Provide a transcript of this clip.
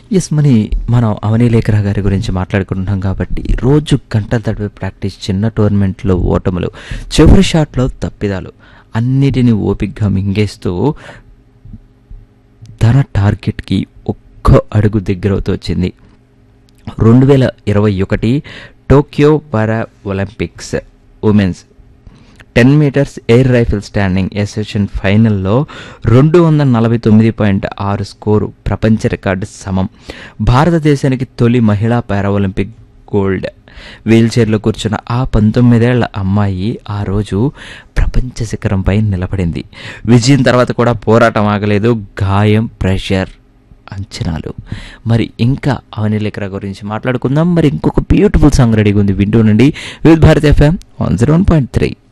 yes మని మనం అవనీలేఖరా గారి గురించి మాట్లాడుకుంటున్నాం కాబట్టి రోజు గంటల తడిపి ప్రాక్టీస్ చిన్న టోర్నమెంట్లో ఓటములు చివరి షాట్లో తప్పిదాలు అన్నిటినీ ఓపిగ్గా మింగేస్తూ తన టార్గెట్కి ఒక్క అడుగు దగ్గరవుతూ వచ్చింది రెండు వేల ఇరవై ఒకటి Tokyo para Olympics women's ten meters air rifle standing association ఫైనల్లో రెండు వందల నలభై తొమ్మిది పాయింట్ ఆరు స్కోరు ప్రపంచ రికార్డు సమం భారతదేశానికి తొలి మహిళా పారా ఒలింపిక్ గోల్డ్ వీల్ చైర్లో కూర్చున్న ఆ పంతొమ్మిదేళ్ల అమ్మాయి ఆ రోజు ప్రపంచ శిఖరంపై నిలబడింది విజయం తర్వాత కూడా పోరాటం ఆగలేదు గాయం ప్రెషర్ అంచనాలు మరి ఇంకా అవనిలేఖర గురించి మాట్లాడుకుందాం మరి ఇంకొక బ్యూటిఫుల్ సాంగ్ రెడీగా ఉంది వింటూ నుండి with Bharat FM one zero one point three